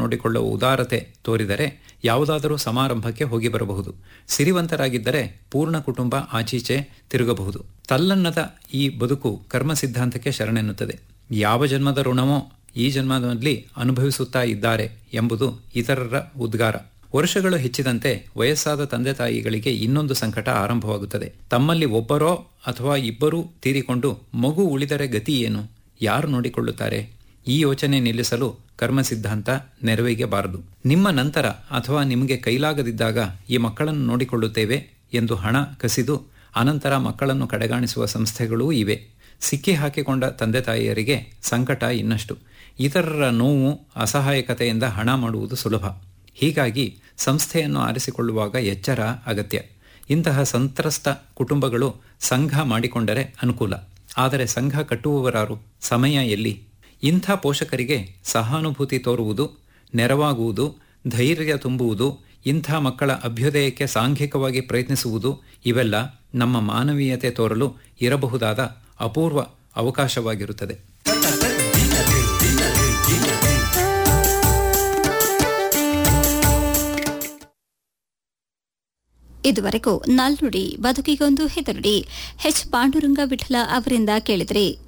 ನೋಡಿಕೊಳ್ಳುವ ಉದಾರತೆ ತೋರಿದರೆ ಯಾವುದಾದರೂ ಸಮಾರಂಭಕ್ಕೆ ಹೋಗಿ ಬರಬಹುದು ಸಿರಿವಂತರಾಗಿದ್ದರೆ ಪೂರ್ಣ ಕುಟುಂಬ ಆಚೀಚೆ ತಿರುಗಬಹುದು ತಲ್ಲನ್ನದ ಈ ಬದುಕು ಕರ್ಮ ಸಿದ್ಧಾಂತಕ್ಕೆ ಶರಣೆನ್ನುತ್ತದೆ ಯಾವ ಜನ್ಮದ ಋಣವೋ ಈ ಜನ್ಮದಲ್ಲಿ ಅನುಭವಿಸುತ್ತಾ ಇದ್ದಾರೆ ಎಂಬುದು ಇತರರ ಉದ್ಗಾರ ವರ್ಷಗಳು ಹೆಚ್ಚಿದಂತೆ ವಯಸ್ಸಾದ ತಂದೆ ತಾಯಿಗಳಿಗೆ ಇನ್ನೊಂದು ಸಂಕಟ ಆರಂಭವಾಗುತ್ತದೆ ತಮ್ಮಲ್ಲಿ ಒಬ್ಬರೋ ಅಥವಾ ಇಬ್ಬರೂ ತೀರಿಕೊಂಡು ಮಗು ಉಳಿದರೆ ಗತಿ ಏನು ಯಾರು ನೋಡಿಕೊಳ್ಳುತ್ತಾರೆ ಈ ಯೋಚನೆ ನಿಲ್ಲಿಸಲು ಕರ್ಮ ಸಿದ್ಧಾಂತ ನೆರವೇಗಬಾರದು ನಿಮ್ಮ ನಂತರ ಅಥವಾ ನಿಮಗೆ ಕೈಲಾಗದಿದ್ದಾಗ ಈ ಮಕ್ಕಳನ್ನು ನೋಡಿಕೊಳ್ಳುತ್ತೇವೆ ಎಂದು ಹಣ ಕಸಿದು ಅನಂತರ ಮಕ್ಕಳನ್ನು ಕಡೆಗಾಣಿಸುವ ಸಂಸ್ಥೆಗಳೂ ಇವೆ ಸಿಕ್ಕಿ ಹಾಕಿಕೊಂಡ ತಂದೆ ತಾಯಿಯರಿಗೆ ಸಂಕಟ ಇನ್ನಷ್ಟು ಇತರರ ನೋವು ಅಸಹಾಯಕತೆಯಿಂದ ಹಣ ಮಾಡುವುದು ಸುಲಭ ಹೀಗಾಗಿ ಸಂಸ್ಥೆಯನ್ನು ಆರಿಸಿಕೊಳ್ಳುವಾಗ ಎಚ್ಚರ ಅಗತ್ಯ ಇಂತಹ ಸಂತ್ರಸ್ತ ಕುಟುಂಬಗಳು ಸಂಘ ಮಾಡಿಕೊಂಡರೆ ಅನುಕೂಲ ಆದರೆ ಸಂಘ ಕಟ್ಟುವವರಾರು ಸಮಯ ಎಲ್ಲಿ ಇಂಥ ಪೋಷಕರಿಗೆ ಸಹಾನುಭೂತಿ ತೋರುವುದು ನೆರವಾಗುವುದು ಧೈರ್ಯ ತುಂಬುವುದು ಇಂಥ ಮಕ್ಕಳ ಅಭ್ಯುದಯಕ್ಕೆ ಸಾಂಘಿಕವಾಗಿ ಪ್ರಯತ್ನಿಸುವುದು ಇವೆಲ್ಲ ನಮ್ಮ ಮಾನವೀಯತೆ ತೋರಲು ಇರಬಹುದಾದ ಅಪೂರ್ವ ಅವಕಾಶವಾಗಿರುತ್ತದೆ ಇದುವರೆಗೂ ನಾಲ್ನುಡಿ ಬದುಕಿಗೊಂದು ಹೆದರುಡಿ ಎಚ್ ಪಾಂಡುರಂಗ ವಿಠಲ ಅವರಿಂದ ಕೇಳಿದ್ರಿ